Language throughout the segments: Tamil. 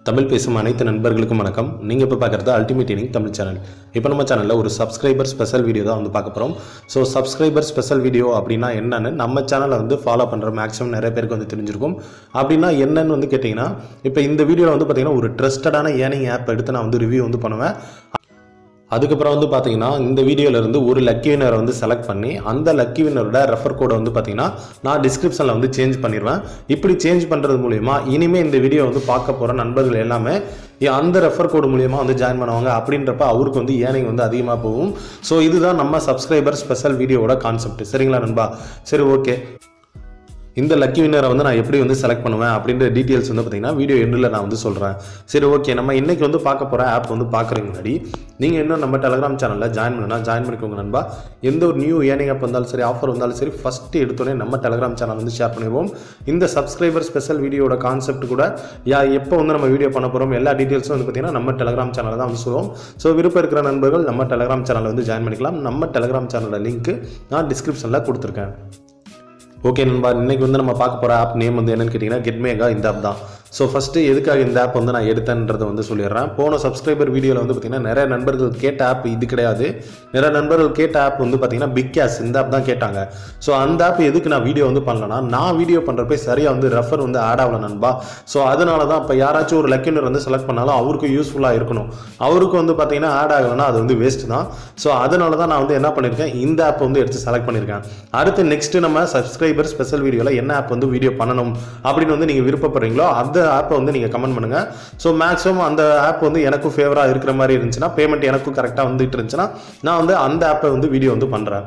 தமிழ் பேசும் அனைத்து நண்பர்களுக்கும் வணக்கம் நீங்கள் இப்போ பார்க்குறது அல்டிமேட் இனிங் தமிழ் சேனல் இப்போ நம்ம சேனலில் ஒரு சப்ஸ்கிரைபர் ஸ்பெஷல் வீடியோ தான் வந்து பார்க்க போகிறோம் ஸோ சப்ஸ்கிரைபர் ஸ்பெஷல் வீடியோ அப்படின்னா என்னன்னு நம்ம சேனலை வந்து ஃபாலோ பண்ணுற மேக்ஸிமம் நிறைய பேருக்கு வந்து தெரிஞ்சிருக்கும் அப்படின்னா என்னன்னு வந்து கேட்டிங்கன்னா இப்போ இந்த வீடியோவில் வந்து பார்த்தீங்கன்னா ஒரு ட்ரஸ்டடான ஏர்னிங் ஆப் எடுத்து நான் வந்து ரிவ்யூ வந்து பண்ணுவேன் அதுக்கப்புறம் வந்து பார்த்தீங்கன்னா இந்த வீடியோல இருந்து ஒரு லக்கி வினரை வந்து செலக்ட் பண்ணி அந்த லக்கி வினரோட ரெஃபர் கோடை வந்து பார்த்தீங்கன்னா நான் டிஸ்கிரிப்ஷனில் வந்து சேஞ்ச் பண்ணிடுவேன் இப்படி சேஞ்ச் பண்ணுறது மூலிமா இனிமேல் இந்த வீடியோ வந்து பார்க்க போகிற நண்பர்கள் எல்லாமே ஏ- அந்த ரெஃபர் கோடு மூலியமாக வந்து ஜாயின் பண்ணுவாங்க அப்படின்றப்ப அவருக்கு வந்து ஏர்னிங் வந்து அதிகமாக போகும் ஸோ இதுதான் நம்ம சப்ஸ்கிரைபர் ஸ்பெஷல் வீடியோவோட கான்செப்ட் சரிங்களா நண்பா சரி ஓகே இந்த லக்கி வின்னரை வந்து நான் எப்படி வந்து செலக்ட் பண்ணுவேன் அப்படின்ற டீட்டெயில்ஸ் வந்து பார்த்தீங்கன்னா வீடியோ எண்டில் நான் வந்து சொல்கிறேன் சரி ஓகே நம்ம இன்னைக்கு வந்து பார்க்க போகிற ஆப் வந்து பார்க்குறதுக்கு முன்னாடி நீங்கள் இன்னும் நம்ம டெலகிராம் சேனலில் ஜாயின் பண்ணனா ஜாயின் பண்ணிக்கோங்க நண்பா எந்த ஒரு நியூ ஏர்னிங் ஆப் வந்தாலும் சரி ஆஃபர் வந்தாலும் சரி ஃபஸ்ட்டு எடுத்தோடனே நம்ம டெலகிராம் சேனல் வந்து ஷேர் பண்ணிடுவோம் இந்த சப்ஸ்கிரைபர் ஸ்பெஷல் வீடியோட கான்செப்ட் கூட யா எப்போ வந்து நம்ம வீடியோ பண்ண போகிறோம் எல்லா டீட்டெயில்ஸும் வந்து பார்த்தீங்கன்னா நம்ம டெலகிராம் சேனலில் தான் வந்து சொல்லுவோம் ஸோ விருப்பம் இருக்கிற நண்பர்கள் நம்ம டெலகிராம் சேனலில் வந்து ஜாயின் பண்ணிக்கலாம் நம்ம டெலகிராம் சேனலோட லிங்க் நான் டிஸ்கிரிப்ஷனில் கொடுத்துருக்கேன் ஓகே நண்பா இன்னைக்கு வந்து நம்ம பார்க்க போகிற ஆப் நேம் வந்து என்னன்னு கேட்டிங்கன்னா கெட்மேகா இந்த ஆப் தான் ஸோ ஃபஸ்ட்டு எதுக்காக இந்த ஆப் வந்து நான் எடுத்தேன்றதை வந்து சொல்லிடுறேன் போன சப்ஸ்கிரைபர் வீடியோவில் வந்து பார்த்திங்கன்னா நிறைய நண்பர்கள் கேட்ட ஆப் இது கிடையாது நிறைய நண்பர்கள் கேட்ட ஆப் வந்து பார்த்திங்கன்னா பிக் கேஸ் இந்த ஆப் தான் கேட்டாங்க ஸோ அந்த ஆப் எதுக்கு நான் வீடியோ வந்து பண்ணலன்னா நான் வீடியோ பண்ணுறப்ப சரியாக வந்து ரெஃபர் வந்து ஆட் ஆகல நண்பா ஸோ அதனால தான் இப்போ யாராச்சும் ஒரு லக்கினர் வந்து செலக்ட் பண்ணாலும் அவருக்கு யூஸ்ஃபுல்லாக இருக்கணும் அவருக்கு வந்து பார்த்தீங்கன்னா ஆட் ஆகலைன்னா அது வந்து வேஸ்ட் தான் ஸோ அதனால தான் நான் வந்து என்ன பண்ணியிருக்கேன் இந்த ஆப் வந்து எடுத்து செலக்ட் பண்ணியிருக்கேன் அடுத்து நெக்ஸ்ட் நம்ம சப்ஸ்கிரைபர் ஸ்பெஷல் வீடியோவில் என்ன ஆப் வந்து வீடியோ பண்ணணும் அப்படின்னு வந்து நீங்கள் விருப்பப்படுறீங்களோ அந்த ஆப்பை வந்து நீங்கள் கமெண்ட் பண்ணுங்கள் ஸோ மேக்ஸிமம் அந்த ஆப் வந்து எனக்கும் ஃபேவராக இருக்கிற மாதிரி இருந்துச்சுன்னா பேமெண்ட் எனக்கும் கரெக்டாக வந்துட்டு இருந்துச்சுன்னா நான் வந்து அந்த ஆப்பை வந்து வீடியோ வந்து பண்ணுறேன்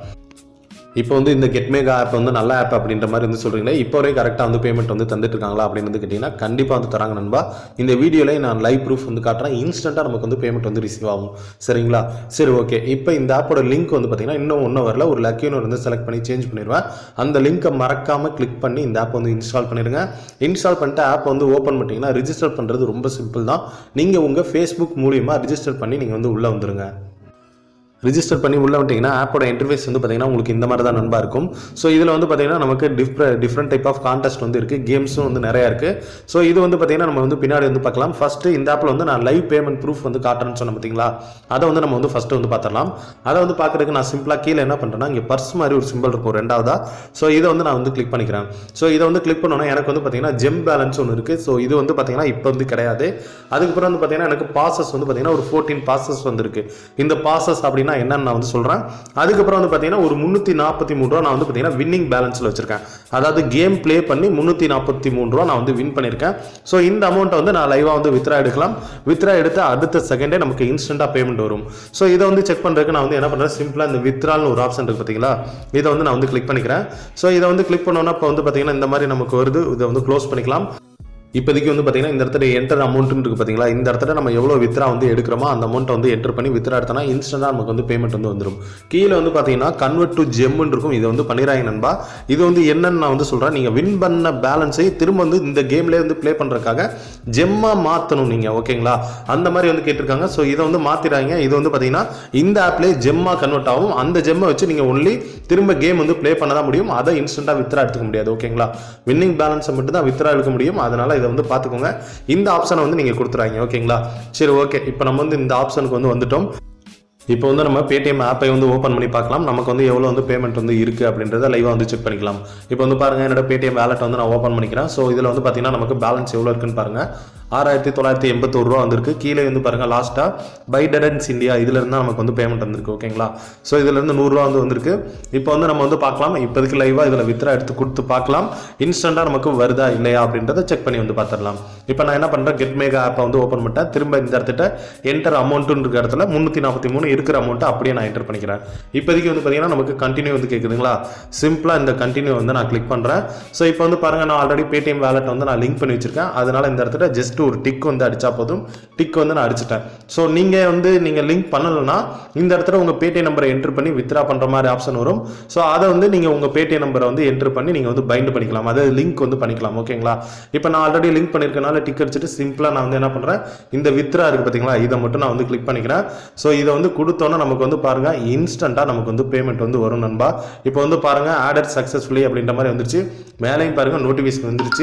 இப்போ வந்து இந்த கெட்மேகா ஆப் வந்து நல்ல ஆப் அப்படின்ற மாதிரி வந்து சொல்கிறீங்களே இப்போ வரையும் கரெக்டாக வந்து பேமெண்ட் வந்து தந்துட்டு இருக்காங்களா அப்படின்னு வந்து கேட்டிங்கன்னா கண்டிப்பாக வந்து தராங்க நண்பா இந்த வீடியோவில் நான் லைவ் ப்ரூஃப் வந்து காட்டுறேன் இன்ஸ்டண்ட்டாக நமக்கு வந்து பேமெண்ட் வந்து ரிசீவ் ஆகும் சரிங்களா சரி ஓகே இப்போ இந்த ஆப்போட லிங்க் வந்து பார்த்தீங்கன்னா இன்னும் ஒன்றும் வரல ஒரு லக்கியூனர் வந்து செலக்ட் பண்ணி சேஞ்ச் பண்ணிடுவேன் அந்த லிங்க்கை மறக்காமல் கிளிக் பண்ணி இந்த ஆப் வந்து இன்ஸ்டால் பண்ணிடுங்க இன்ஸ்டால் பண்ணிட்டு ஆப் வந்து ஓப்பன் பண்ணிட்டீங்கன்னா ரிஜிஸ்டர் பண்ணுறது ரொம்ப சிம்பிள் தான் நீங்கள் உங்கள் ஃபேஸ்புக் மூலியமாக ரிஜிஸ்டர் பண்ணி நீங்கள் வந்து உள்ளே வந்துருங்க ரிஜிஸ்டர் பண்ணி உள்ள வந்துட்டீங்கன்னா ஆப்போட இன்டர்ஃபேஸ் வந்து பார்த்தீங்கன்னா உங்களுக்கு இந்த மாதிரி தான் நண்பா இருக்கும் ஸோ இதில் வந்து பார்த்தீங்கன்னா நமக்கு டிஃப்ர டிஃப்ரெண்ட் டைப் ஆஃப் கான்டெஸ்ட் வந்து இருக்குது கேம்ஸும் வந்து நிறையா இருக்குது ஸோ இது வந்து பார்த்தீங்கன்னா நம்ம வந்து பின்னாடி வந்து பார்க்கலாம் ஃபஸ்ட்டு இந்த ஆப்பில் வந்து நான் லைவ் பேமெண்ட் ப்ரூஃப் வந்து காட்டுறேன்னு சொன்னேன் பார்த்தீங்களா அதை வந்து நம்ம வந்து ஃபஸ்ட்டு வந்து பார்த்துடலாம் அதை வந்து பார்க்குறதுக்கு நான் சிம்பிளாக கீழே என்ன பண்ணுறேன்னா இங்கே பர்ஸ் மாதிரி ஒரு சிம்பிள் இருக்கும் ரெண்டாவதா ஸோ இதை வந்து நான் வந்து கிளிக் பண்ணிக்கிறேன் ஸோ இதை வந்து கிளிக் பண்ணோன்னா எனக்கு வந்து பார்த்தீங்கன்னா ஜெம் பேலன்ஸ் ஒன்று இருக்குது ஸோ இது வந்து பார்த்தீங்கன்னா இப்போ வந்து கிடையாது அதுக்கப்புறம் வந்து பார்த்தீங்கன்னா எனக்கு பாசஸ் வந்து பார்த்தீங்கன்னா ஒரு ஃபோர்டீன் பாசஸ் வந்துருக்கு இந்த பாசஸ் அப்படின்னா என்னன்னு நான் வந்து சொல்கிறேன் அதுக்கப்புறம் வந்து பார்த்தீங்கன்னா ஒரு முந்நூற்றி நாற்பத்தி மூணு ரூபா நான் வந்து பார்த்தீங்கன்னா வின்னிங் பேலன்ஸில் வச்சிருக்கேன் அதாவது கேம் ப்ளே பண்ணி முந்நூற்றி நாற்பத்தி மூணு ரூபா நான் வந்து வின் பண்ணியிருக்கேன் ஸோ இந்த அமௌண்ட்டை வந்து நான் லைவாக வந்து வித்ரா எடுக்கலாம் வித்ரா எடுத்து அடுத்த செகண்டே நமக்கு இன்ஸ்டண்ட்டாக பேமெண்ட் வரும் ஸோ இதை வந்து செக் பண்ணுறதுக்கு நான் வந்து என்ன பண்ணுறேன் சிம்பிளாக இந்த வித்ரால்னு ஒரு ஆப்ஷன் இருக்குது பார்த்தீங்களா இதை வந்து நான் வந்து கிளிக் பண்ணிக்கிறேன் ஸோ இதை வந்து கிளிக் பண்ணோன்னா இப்போ வந்து பார்த்தீங்கன்னா இந்த மாதிரி நமக்கு வருது இதை வந்து க்ளோஸ் பண்ணிக்கலாம் இப்போதைக்கு வந்து பார்த்தீங்கன்னா இந்த இடத்துல என்டர் அமௌண்ட்னு இருக்கு பார்த்தீங்களா இந்த இடத்துல நம்ம எவ்வளோ வித்ரா வந்து எடுக்கிறோமோ அந்த அமௌண்ட்டை வந்து என்டர் பண்ணி வித்ரா எடுத்தோம்னா இன்ஸ்டன்டாக நமக்கு வந்து பேமெண்ட் வந்து வந்துடும் கீழே வந்து பார்த்தீங்கன்னா கன்வெர்ட் டு ஜெம்னு இருக்கும் இதை வந்து பண்ணிடுறாங்க நண்பா இது வந்து என்னன்னு நான் வந்து சொல்கிறேன் நீங்கள் வின் பண்ண பேலன்ஸை திரும்ப வந்து இந்த கேம்லேயே வந்து ப்ளே பண்ணுறதுக்காக ஜெம்மாக மாற்றணும் நீங்கள் ஓகேங்களா அந்த மாதிரி வந்து கேட்டிருக்காங்க ஸோ இதை வந்து மாற்றிடுறாங்க இது வந்து பார்த்தீங்கன்னா இந்த ஆப்லேயே ஜெம்மாக கன்வெர்ட் ஆகும் அந்த ஜெம்மை வச்சு நீங்கள் ஒன்லி திரும்ப கேம் வந்து ப்ளே பண்ண தான் முடியும் அதை இன்ஸ்டண்ட்டாக வித்ரா எடுத்துக்க முடியாது ஓகேங்களா வின்னிங் பேலன்ஸை மட்டும் தான் வித்ரா எடுக்க முடியும் அதனால இதை வந்து பார்த்துக்கோங்க இந்த ஆப்ஷனை வந்து நீங்கள் கொடுத்துறாங்க ஓகேங்களா சரி ஓகே இப்போ நம்ம வந்து இந்த ஆப்ஷனுக்கு வந்து வந்துட்டோம் இப்போ வந்து நம்ம பேடிஎம் ஆப்பை வந்து ஓப்பன் பண்ணி பார்க்கலாம் நமக்கு வந்து எவ்வளோ வந்து பேமெண்ட் வந்து இருக்குது அப்படின்றத லைவாக வந்து செக் பண்ணிக்கலாம் இப்போ வந்து பாருங்கள் என்னோட பேடிஎம் வேலெட் வந்து நான் ஓப்பன் பண்ணிக்கிறேன் ஸோ இதில் வந்து பார்த்தீங்கன்னா நமக்கு பேலன்ஸ் எவ்வளோ இருக்குன்னு பாருங்கள் ஆறாயிரத்தி தொள்ளாயிரத்தி எண்பத்தோரு ரூபா வந்திருக்கு கீழே வந்து பாருங்கள் லாஸ்ட்டாக பைடடன்ஸ் இந்தியா இதுலேருந்து தான் நமக்கு வந்து பேமெண்ட் வந்திருக்கு ஓகேங்களா ஸோ இதுலேருந்து நூறுரூவா வந்து வந்திருக்கு இப்போ வந்து நம்ம வந்து பார்க்கலாம் இப்போதைக்கு லைவாக இதில் வித்ரா எடுத்து கொடுத்து பார்க்கலாம் இன்ஸ்டண்ட்டாக நமக்கு வருதா இல்லையா அப்படின்றத செக் பண்ணி வந்து பார்த்துடலாம் இப்போ நான் என்ன பண்ணுறேன் கெட் மேகா ஆப்பை வந்து ஓப்பன் பண்ணிட்டேன் திரும்ப இந்த இடத்துல என்டர் அமௌண்ட்டுன்னு இருக்க இடத்துல முந்நூற்றி நாற்பத்தி மூணு இருக்கிற அமௌண்ட்டை அப்படியே நான் என்டர் பண்ணிக்கிறேன் இப்போதைக்கு வந்து பார்த்தீங்கன்னா நமக்கு கண்டினியூ வந்து கேட்குதுங்களா சிம்பிளாக இந்த கண்டினியூ வந்து நான் கிளிக் பண்ணுறேன் ஸோ இப்போ வந்து பாருங்கள் நான் ஆல்ரெடி பேடிஎம் வேலெட் வந்து நான் லிங்க் பண்ணி வச்சிருக்கேன் அதனால இந்த இடத்துல ஜஸ்ட் ஒரு டிக் வந்து அடிச்சா போதும் டிக் வந்து நான் அடிச்சிட்டேன் ஸோ நீங்கள் வந்து நீங்கள் லிங்க் பண்ணலைன்னா இந்த இடத்துல உங்கள் பேடிஎம் நம்பரை என்டர் பண்ணி வித்ரா பண்ணுற மாதிரி ஆப்ஷன் வரும் ஸோ அதை வந்து நீங்கள் உங்கள் பேடிஎம் நம்பரை வந்து என்டர் பண்ணி நீங்கள் வந்து பைண்ட் பண்ணிக்கலாம் அதாவது லிங்க் வந்து பண்ணிக்கலாம் ஓகேங்களா இப்போ நான் ஆல்ரெடி லிங்க் பண்ணியிருக்கனால டிக் அடிச்சுட்டு சிம்பிளாக நான் வந்து என்ன பண்ணுறேன் இந்த வித்ரா இருக்குது பார்த்தீங்களா இதை மட்டும் நான் வந்து கிளிக் பண்ணிக்கிறேன் ஸோ இதை வந்து கொடுத்தோன்னே நமக்கு வந்து பாருங்கள் இன்ஸ்டண்ட்டாக நமக்கு வந்து பேமெண்ட் வந்து வரும் நண்பா இப்போ வந்து பாருங்கள் ஆடட் சக்ஸஸ்ஃபுல்லி அப்படின்ற மாதிரி வந்துருச்சு மேலேயும் பாருங்கள் நோட்டிஃபிகேஷன் வந்துருச்சு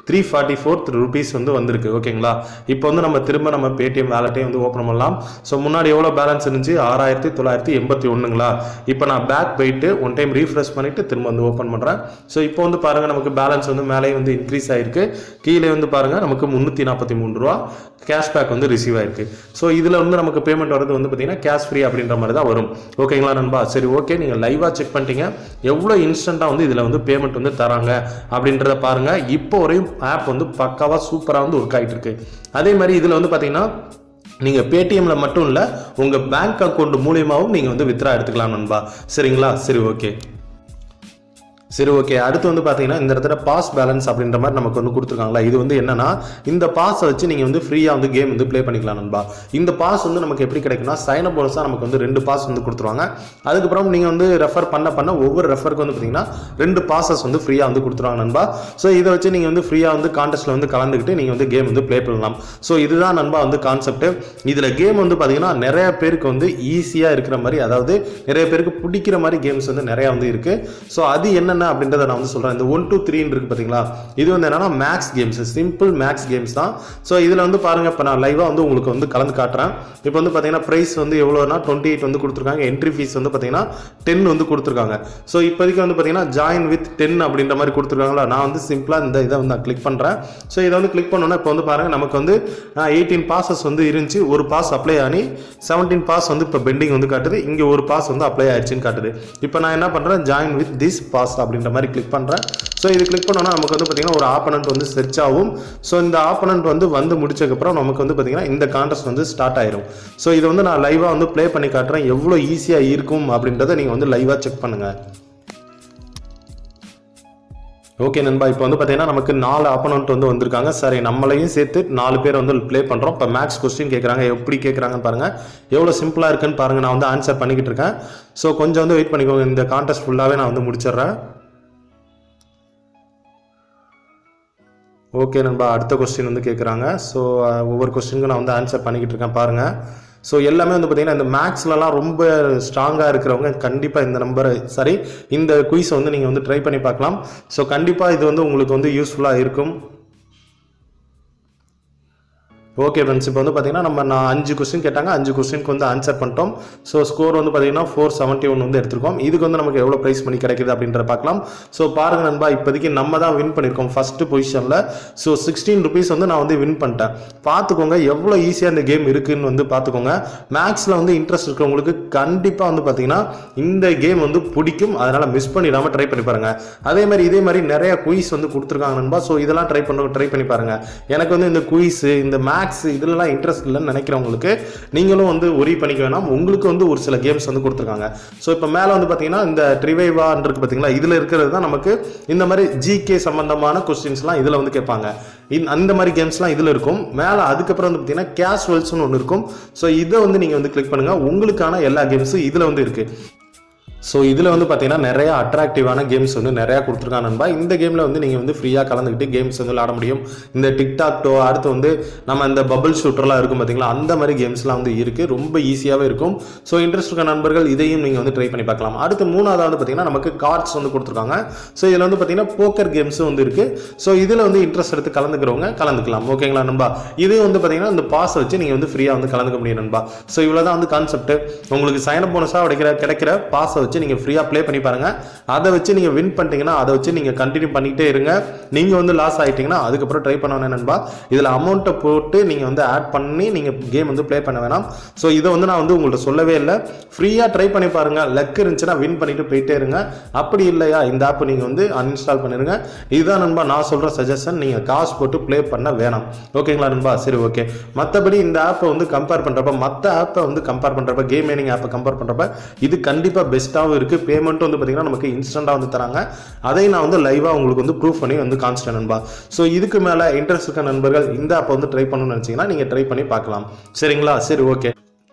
த்ரீ ஃபார்ட்டி ஃபோர் ருபீஸ் வந்து வந்திருக்கு ஓகேங்களா இப்போ வந்து நம்ம திரும்ப நம்ம பேடிஎம் வேலட்டையும் வந்து ஓப்பன் பண்ணலாம் ஸோ முன்னாடி எவ்வளோ பேலன்ஸ் இருந்துச்சு ஆறாயிரத்தி தொள்ளாயிரத்தி எண்பத்தி ஒன்றுங்களா இப்போ நான் பேக் போயிட்டு ஒன் டைம் ரீஃப்ரெஷ் பண்ணிட்டு திரும்ப வந்து ஓப்பன் பண்ணுறேன் ஸோ இப்போ வந்து பாருங்கள் நமக்கு பேலன்ஸ் வந்து மேலே வந்து இன்க்ரீஸ் ஆயிருக்கு கீழே வந்து பாருங்கள் நமக்கு முந்நூற்றி நாற்பத்தி மூணு ரூபா கேஷ்பேக் வந்து ரிசீவ் ஆயிருக்கு ஸோ இதில் வந்து நமக்கு பேமெண்ட் வரது வந்து பார்த்தீங்கன்னா கேஷ் ஃப்ரீ அப்படின்ற மாதிரி தான் வரும் ஓகேங்களா நண்பா சரி ஓகே நீங்கள் லைவாக செக் பண்ணிட்டீங்க எவ்வளோ இன்ஸ்டண்ட்டாக வந்து இதில் வந்து பேமெண்ட் வந்து தராங்க அப்படின்றத பாருங்கள் இப்போ வரையும் ஆப் வந்து பக்காவாக சூப்பராக வந்து ஒர்க் ஆகிட்டு இருக்கு அதே மாதிரி இதில் வந்து பார்த்தீங்கன்னா நீங்கள் பேடிஎம்ல மட்டும் இல்லை உங்கள் பேங்க் அக்கௌண்ட் மூலியமாகவும் நீங்கள் வந்து வித்ரா எடுத்துக்கலாம் நண்பா சரிங்களா சரி ஓகே சரி ஓகே அடுத்து வந்து பார்த்தீங்கன்னா இந்த இடத்துல பாஸ் பேலன்ஸ் அப்படின்ற மாதிரி நமக்கு வந்து கொடுத்துருக்காங்களா இது வந்து என்னன்னா இந்த பாஸை வச்சு நீங்கள் வந்து ஃப்ரீயாக வந்து கேம் வந்து ப்ளே பண்ணிக்கலாம் நண்பா இந்த பாஸ் வந்து நமக்கு எப்படி கிடைக்கும்னா சைன் அப் போனஸாக நமக்கு வந்து ரெண்டு பாஸ் வந்து கொடுத்துருவாங்க அதுக்கப்புறம் நீங்கள் வந்து ரெஃபர் பண்ண பண்ண ஒவ்வொரு ரெஃபருக்கு வந்து பார்த்தீங்கன்னா ரெண்டு பாசஸ் வந்து ஃப்ரீயாக வந்து கொடுத்துருவாங்க நண்பா ஸோ இதை வச்சு நீங்கள் வந்து ஃப்ரீயாக வந்து கான்டெஸ்ட்டில் வந்து கலந்துக்கிட்டு நீங்கள் வந்து கேம் வந்து ப்ளே பண்ணலாம் ஸோ இதுதான் நண்பா வந்து கான்செப்ட் இதில் கேம் வந்து பார்த்தீங்கன்னா நிறைய பேருக்கு வந்து ஈஸியாக இருக்கிற மாதிரி அதாவது நிறைய பேருக்கு பிடிக்கிற மாதிரி கேம்ஸ் வந்து நிறையா வந்து இருக்குது ஸோ அது என்னென்ன அப்படின்றத நான் வந்து சொல்கிறேன் இந்த ஒன் டூ த்ரீன்னு இருக்குது பார்த்தீங்களா இது வந்து என்னன்னா max games simple max games தான் ஸோ இதில் வந்து பாருங்கள் இப்போ நான் லைவாக வந்து உங்களுக்கு வந்து கலந்து காட்டுறேன் இப்போ வந்து பார்த்தீங்கன்னா ப்ரைஸ் வந்து எவ்வளோனா டுவெண்ட்டி எயிட் வந்து கொடுத்துருக்காங்க என்ட்ரி ஃபீஸ் வந்து பார்த்தீங்கன்னா டென் வந்து கொடுத்துருக்காங்க ஸோ இப்போதைக்கு வந்து பார்த்தீங்கன்னா ஜாயின் வித் டென் அப்படின்ற மாதிரி கொடுத்துருக்காங்களா நான் வந்து சிம்பிளாக இந்த இதை வந்து நான் கிளிக் பண்ணுறேன் ஸோ இதை வந்து கிளிக் பண்ணோன்னா இப்போ வந்து பாருங்கள் நமக்கு வந்து எயிட்டீன் பாசஸ் வந்து இருந்துச்சு ஒரு பாஸ் அப்ளை ஆனி செவன்டீன் பாஸ் வந்து இப்போ பெண்டிங் வந்து காட்டுது இங்கே ஒரு பாஸ் வந்து அப்ளை ஆயிடுச்சுன்னு காட்டுது இப்போ நான் என்ன பண்ணுறேன் ஜாயின் வித் திஸ் பாஸ் அப்படின்ற மாதிரி கிளிக் பண்ணுறேன் ஸோ இது கிளிக் பண்ணோன்னா நமக்கு வந்து பார்த்தீங்கன்னா ஒரு ஆப்பனண்ட் வந்து செர்ச் ஆகும் ஸோ இந்த ஆப்பனண்ட் வந்து வந்து முடிச்சதுக்கப்புறம் நமக்கு வந்து பார்த்தீங்கன்னா இந்த கான்டெஸ்ட் வந்து ஸ்டார்ட் ஆயிரும் ஸோ இது வந்து நான் லைவாக வந்து ப்ளே பண்ணி காட்டுறேன் எவ்வளோ ஈஸியாக இருக்கும் அப்படின்றத நீங்கள் வந்து லைவாக செக் பண்ணுங்கள் ஓகே நண்பா இப்போ வந்து பார்த்தீங்கன்னா நமக்கு நாலு ஆப்பனண்ட் வந்து வந்திருக்காங்க சரி நம்மளையும் சேர்த்து நாலு பேர் வந்து ப்ளே பண்ணுறோம் இப்போ மேக்ஸ் கொஸ்டின் கேட்குறாங்க எப்படி கேட்குறாங்கன்னு பாருங்கள் எவ்வளோ சிம்பிளாக இருக்குன்னு பாருங்கள் நான் வந்து ஆன்சர் பண்ணிக்கிட்டு இருக்கேன் ஸோ கொஞ்சம் வந்து வெயிட் பண்ணிக்கோங்க இந்த கான்டெஸ்ட் ஃபுல்லாகவே நான் வந்து முடிச்சிடுறேன் ஓகே நண்பா அடுத்த கொஸ்டின் வந்து கேட்குறாங்க ஸோ ஒவ்வொரு கொஸ்டினுக்கும் நான் வந்து ஆன்சர் பண்ணிக்கிட்டு இருக்கேன் பாருங்கள் ஸோ எல்லாமே வந்து பார்த்தீங்கன்னா இந்த மேக்ஸ்லலாம் ரொம்ப ஸ்ட்ராங்காக இருக்கிறவங்க கண்டிப்பாக இந்த நம்பரை சரி இந்த குயிஸை வந்து நீங்கள் வந்து ட்ரை பண்ணி பார்க்கலாம் ஸோ கண்டிப்பாக இது வந்து உங்களுக்கு வந்து யூஸ்ஃபுல்லாக இருக்கும் ஓகே ஃப்ரெண்ட்ஸ் இப்போ வந்து பார்த்தீங்கன்னா நம்ம நான் அஞ்சு கொஸ்டின் கேட்டாங்க அஞ்சு கொஸ்டினுக்கு வந்து ஆன்சர் பண்ணிட்டோம் ஸோ ஸ்கோர் வந்து பார்த்தீங்கன்னா ஃபோர் செவன்ட்டி ஒன் வந்து எடுத்திருக்கோம் இதுக்கு வந்து நமக்கு எவ்வளோ ப்ரைஸ் பண்ணி கிடைக்குது அப்படின்றத பார்க்கலாம் ஸோ பாருங்க நண்பா இப்போதைக்கு நம்ம தான் வின் பண்ணியிருக்கோம் ஃபஸ்ட்டு பொசிஷனில் ஸோ சிக்ஸ்டீன் ருபீஸ் வந்து நான் வந்து வின் பண்ணிட்டேன் பார்த்துக்கோங்க எவ்வளோ ஈஸியாக இந்த கேம் இருக்குன்னு வந்து பார்த்துக்கோங்க மேக்ஸில் வந்து இன்ட்ரெஸ்ட் இருக்கிறவங்களுக்கு கண்டிப்பாக வந்து பார்த்தீங்கன்னா இந்த கேம் வந்து பிடிக்கும் அதனால் மிஸ் பண்ணிடாமல் ட்ரை பண்ணி பாருங்க அதே மாதிரி இதே மாதிரி நிறைய குயிஸ் வந்து கொடுத்துருக்காங்க நண்பா ஸோ இதெல்லாம் ட்ரை பண்ண ட்ரை பண்ணி பாருங்க எனக்கு வந்து இந்த குயிஸ் இந்த மேக்ஸ் இதுலலாம் இன்ட்ரெஸ்ட் இல்லைன்னு நினைக்கிறவங்களுக்கு நீங்களும் வந்து ஒரி பண்ணிக்க வேணாம் உங்களுக்கு வந்து ஒரு சில கேம்ஸ் வந்து கொடுத்துருக்காங்க ஸோ இப்போ மேலே வந்து பார்த்தீங்கன்னா இந்த ட்ரிவைவான் இருக்கு பார்த்தீங்களா இதில் இருக்கிறது தான் நமக்கு இந்த மாதிரி ஜிகே சம்பந்தமான கொஸ்டின்ஸ்லாம் இதில் வந்து கேட்பாங்க இந்த- அந்த மாதிரி கேம்ஸ்லாம் இதில் இருக்கும் மேலே அதுக்கப்புறம் வந்து பார்த்தீங்கன்னா கேஷுவல்ஸ்னு ஒன்று இருக்கும் ஸோ இதை வந்து நீங்கள் வந்து கிளிக் பண்ணுங்கள் உங்களுக்கான எல்லா கேம்ஸும் இதில் வந்து இருக்குது ஸோ இதில் வந்து பார்த்தீங்கன்னா நிறைய அட்ராக்டிவான கேம்ஸ் வந்து நிறையா கொடுத்துருக்காங்க நண்பா இந்த கேமில் வந்து நீங்கள் வந்து ஃப்ரீயாக கலந்துக்கிட்டு கேம்ஸ் வந்து விளாட முடியும் இந்த டிக்டாக் டோ அடுத்து வந்து நம்ம இந்த பபிள் ஷூட்டர்லாம் இருக்கும் பார்த்தீங்களா அந்த மாதிரி கேம்ஸ்லாம் வந்து இருக்குது ரொம்ப ஈஸியாகவே இருக்கும் ஸோ இன்ட்ரெஸ்ட் இருக்க நண்பர்கள் இதையும் நீங்கள் வந்து ட்ரை பண்ணி பார்க்கலாம் அடுத்து மூணாவது வந்து பார்த்தீங்கன்னா நமக்கு கார்ட்ஸ் வந்து கொடுத்துருக்காங்க ஸோ இதில் வந்து பார்த்தீங்கன்னா போக்கர் கேம்ஸும் வந்து இருக்குது ஸோ இதில் வந்து இன்ட்ரெஸ்ட் எடுத்து கலந்துக்கிறவங்க கலந்துக்கலாம் ஓகேங்களா நண்பா இது வந்து பார்த்தீங்கன்னா இந்த பாஸை வச்சு நீங்கள் வந்து ஃப்ரீயாக வந்து கலந்துக்க முடியும் நண்பா ஸோ இவ்வளோ தான் வந்து கான்செப்ட் உங்களுக்கு சைன் அப் போனஸாக கிடைக்கிற கிடைக்கிற பாஸை வச்சு நீங்கள் ஃப்ரீயாக ப்ளே பண்ணி பாருங்கள் அதை வச்சு நீங்கள் வின் பண்ணிட்டீங்கன்னா அதை வச்சு நீங்கள் கண்டினியூ பண்ணிக்கிட்டே இருங்க நீங்கள் வந்து லாஸ் ஆகிட்டீங்கன்னா அதுக்கப்புறம் ட்ரை பண்ண வேணாம் நண்பா இதில் அமௌண்ட்டை போட்டு நீங்கள் வந்து ஆட் பண்ணி நீங்கள் கேம் வந்து ப்ளே பண்ண வேணாம் ஸோ இதை வந்து நான் வந்து உங்கள்ட்ட சொல்லவே இல்லை ஃப்ரீயாக ட்ரை பண்ணி பாருங்கள் லக் இருந்துச்சுன்னா வின் பண்ணிட்டு போயிட்டே இருங்க அப்படி இல்லையா இந்த ஆப் நீங்கள் வந்து அன்இன்ஸ்டால் பண்ணிடுங்க இதுதான் நண்பா நான் சொல்கிற சஜஷன் நீங்கள் காசு போட்டு ப்ளே பண்ண வேணாம் ஓகேங்களா நண்பா சரி ஓகே மற்றபடி இந்த ஆப்பை வந்து கம்பேர் பண்ணுறப்ப மற்ற ஆப்பை வந்து கம்பேர் பண்ணுறப்ப கேம் மேனிங் ஆப்பை கம்பேர் பண்ணுறப்ப இது கண்டிப்பாக பெஸ்ட்டாகவும் இருக்குது பேமெண்ட்டும் வந்து பார்த்தீங்கன்னா நமக்கு இன்ஸ்டண்ட்டாக வந்து தராங்க அதை நான் வந்து லைவாக உங்களுக்கு வந்து ப்ரூஃப் பண்ணி வந்து காமிச்சிட்டேன் நண்பா ஸோ இதுக்கு மேலே இன்ட்ரெஸ்ட் இருக்க நண்பர்கள் இந்த ஆப்பை வந்து ட்ரை பண்ணணும்னு நினச்சிங்கன்னா நீங்கள் ட்ரை பண்ணி பார்க்கலாம் சரிங்களா சரி ஓகே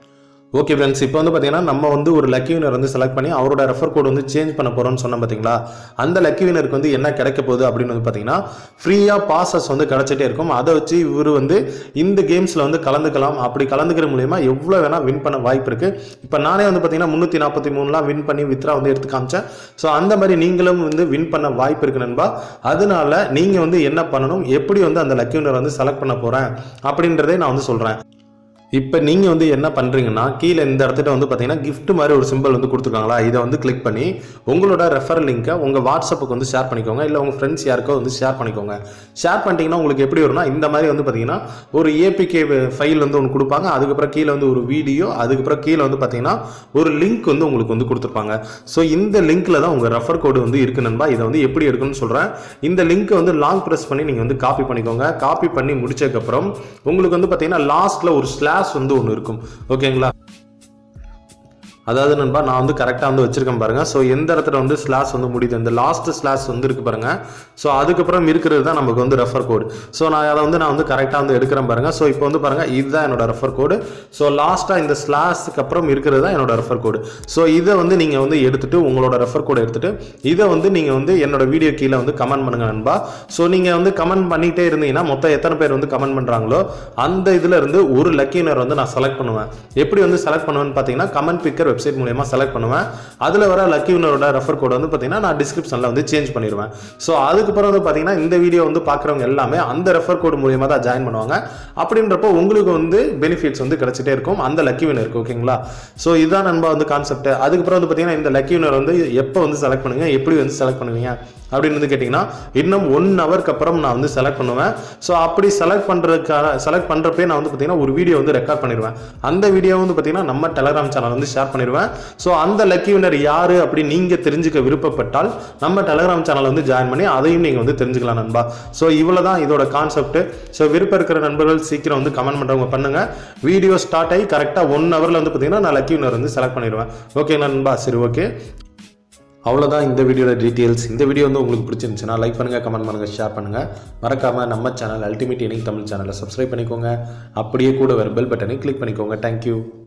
ஓகே ஃப்ரெண்ட்ஸ் இப்போ வந்து பார்த்தீங்கன்னா நம்ம வந்து ஒரு லக்கி வினர் வந்து செலக்ட் பண்ணி அவரோட ரெஃபர் கோட் வந்து சேஞ்ச் பண்ண போகிறோம்னு சொன்னோம் பார்த்தீங்களா அந்த லக்கி வினருக்கு வந்து என்ன கிடைக்க போகுது அப்படின்னு வந்து பார்த்தீங்கன்னா ஃப்ரீயாக பாசஸ் வந்து கிடச்சிட்டே இருக்கும் அதை வச்சு இவர் வந்து இந்த கேம்ஸில் வந்து கலந்துக்கலாம் அப்படி கலந்துக்கிற மூலியமா எவ்வளோ வேணால் வின் பண்ண வாய்ப்பு இருக்குது இப்போ நானே வந்து பார்த்தீங்கன்னா முந்நூற்றி நாற்பத்தி மூணுலாம் வின் பண்ணி வித்ரா வந்து எடுத்து காமிச்சேன் ஸோ அந்த மாதிரி நீங்களும் வந்து வின் பண்ண வாய்ப்பு இருக்கு நண்பா அதனால நீங்கள் வந்து என்ன பண்ணணும் எப்படி வந்து அந்த லக்கி வினர் வந்து செலக்ட் பண்ண போகிறேன் அப்படின்றதே நான் வந்து சொல்கிறேன் இப்போ நீங்கள் வந்து என்ன பண்ணுறீங்கன்னா கீழே இந்த இடத்துல வந்து பார்த்தீங்கன்னா gift மாதிரி ஒரு சிம்பிள் வந்து கொடுத்துருக்காங்களா இதை வந்து கிளிக் பண்ணி உங்களோட ரெஃபர் லிங்கை உங்கள் வாட்ஸ்அப்புக்கு வந்து ஷேர் பண்ணிக்கோங்க இல்லை உங்கள் ஃப்ரெண்ட்ஸ் யாருக்கோ வந்து ஷேர் பண்ணிக்கோங்க ஷேர் பண்ணிட்டீங்கன்னா உங்களுக்கு எப்படி வரும்னா இந்த மாதிரி வந்து பார்த்தீங்கன்னா ஒரு ஏபிகே ஃபைல் வந்து ஒன்று கொடுப்பாங்க அதுக்கப்புறம் கீழே வந்து ஒரு வீடியோ அதுக்கப்புறம் கீழே வந்து பார்த்தீங்கன்னா ஒரு லிங்க் வந்து உங்களுக்கு வந்து கொடுத்துருப்பாங்க ஸோ இந்த லிங்க்ல தான் உங்கள் ரெஃபர் கோடு வந்து இருக்கு நண்பா இதை வந்து எப்படி எடுக்கணும்னு சொல்கிறேன் இந்த லிங்க்கை வந்து லாங் ப்ரெஸ் பண்ணி நீங்கள் வந்து காப்பி பண்ணிக்கோங்க காப்பி பண்ணி முடிச்சதுக்கப்புறம் உங்களுக்கு வந்து பார்த்தீங்கன்னா லாஸ்ட்டில் ஒரு ஸ்லாஷ் வந்து ஒன்று இருக்கும் ஓகேங்களா அதாவது நண்பா நான் வந்து கரெக்டாக வந்து வச்சிருக்கேன் பாருங்க ஸோ எந்த இடத்துல வந்து ஸ்லாஷ் வந்து முடியுது இந்த லாஸ்ட் ஸ்லாஷ் வந்து இருக்கு பாருங்க ஸோ அதுக்கப்புறம் இருக்கிறது தான் நமக்கு வந்து ரெஃபர் கோடு ஸோ நான் அதை வந்து நான் வந்து கரெக்டாக வந்து எடுக்கிறேன் பாருங்க ஸோ இப்போ வந்து பாருங்க இதுதான் என்னோட ரெஃபர் கோடு ஸோ லாஸ்ட்டாக இந்த ஸ்லாஷ்க்கு அப்புறம் இருக்கிறது தான் என்னோட ரெஃபர் கோடு ஸோ இதை வந்து நீங்கள் வந்து எடுத்துட்டு உங்களோட ரெஃபர் கோடை எடுத்துட்டு இதை வந்து நீங்கள் வந்து என்னோட வீடியோ கீழே வந்து கமெண்ட் பண்ணுங்க நண்பா ஸோ நீங்கள் வந்து கமெண்ட் பண்ணிட்டே இருந்தீங்கன்னா மொத்தம் எத்தனை பேர் வந்து கமெண்ட் பண்ணுறாங்களோ அந்த இதில் இருந்து ஒரு லக்கினர் வந்து நான் செலக்ட் பண்ணுவேன் எப்படி வந்து செலக்ட் பண்ணுவேன்னு பார்த்தீங்கன்னா கமெண்ட் பிக்கர் வெப்சைட் மூலயமா செலக்ட் பண்ணுவேன் அதில் வர லக்கி வினரோட ரெஃபர் கோட் வந்து பார்த்தீங்கன்னா நான் டிஸ்கிரிப்ஷனில் வந்து சேஞ்ச் பண்ணிடுவேன் ஸோ அதுக்கப்புறம் வந்து பார்த்தீங்கன்னா இந்த வீடியோ வந்து பார்க்குறவங்க எல்லாமே அந்த ரெஃபர் கோடு மூலியமாக தான் ஜாயின் பண்ணுவாங்க அப்படின்றப்போ உங்களுக்கு வந்து பெனிஃபிட்ஸ் வந்து கிடைச்சிட்டே இருக்கும் அந்த லக்கி வினருக்கு ஓகேங்களா ஸோ இதுதான் நண்பா வந்து கான்செப்ட் அதுக்கப்புறம் வந்து பார்த்தீங்கன்னா இந்த லக்கி வினர் வந்து எப்போ வந்து செலக்ட் பண்ணுவீங்க எப்படி வந்து செலக்ட் பண்ணுவீங்க அப்படின்னு வந்து கேட்டிங்கன்னா இன்னும் ஒன் ஹவருக்கு அப்புறம் நான் வந்து செலக்ட் பண்ணுவேன் ஸோ அப்படி செலக்ட் பண்ணுறதுக்காக செலக்ட் பண்ணுறப்பே நான் வந்து பார்த்தீங்கன்னா ஒரு வீடியோ வந்து ரெக்கார்ட் பண்ணிடுவேன் அந்த வீடியோ வந்து பார்த்தீங்கன்னா நம்ம டெலகிராம் சேனல் வந்து ஷேர் பண்ணிடுவேன் ஸோ அந்த லக்கி வினர் யார் அப்படி நீங்கள் தெரிஞ்சுக்க விருப்பப்பட்டால் நம்ம டெலகிராம் சேனல் வந்து ஜாயின் பண்ணி அதையும் நீங்கள் வந்து தெரிஞ்சுக்கலாம் நண்பா ஸோ இவ்வளோ தான் இதோட கான்செப்ட் ஸோ விருப்பம் இருக்கிற நண்பர்கள் சீக்கிரம் வந்து கமெண்ட் பண்ணுறவங்க பண்ணுங்க வீடியோ ஸ்டார்ட் ஆகி கரெக்டாக ஒன் ஹவரில் வந்து பார்த்தீங்கன்னா நான் லக்கி வினர் வந்து செலக்ட் பண்ணிடுவேன் ஓகே நண்பா சரி ஓகே அவ்வளோதான் இந்த வீடியோட டீட்டெயில்ஸ் இந்த வீடியோ வந்து உங்களுக்கு பிடிச்சிருந்துச்சுன்னா லைக் பண்ணுங்கள் கமெண்ட் பண்ணுங்கள் ஷேர் பண்ணுங்கள் மறக்காமல் நம்ம சேனல் அல்டிமேட் இனிங் தமிழ் சேனலை சப்ஸ்கிரைப் பண்ணிக்கோங்க அப்படியே கூட வர பெல் பட்டனை கிளிக் பண்ணிக்கோங்க தேங்க்யூ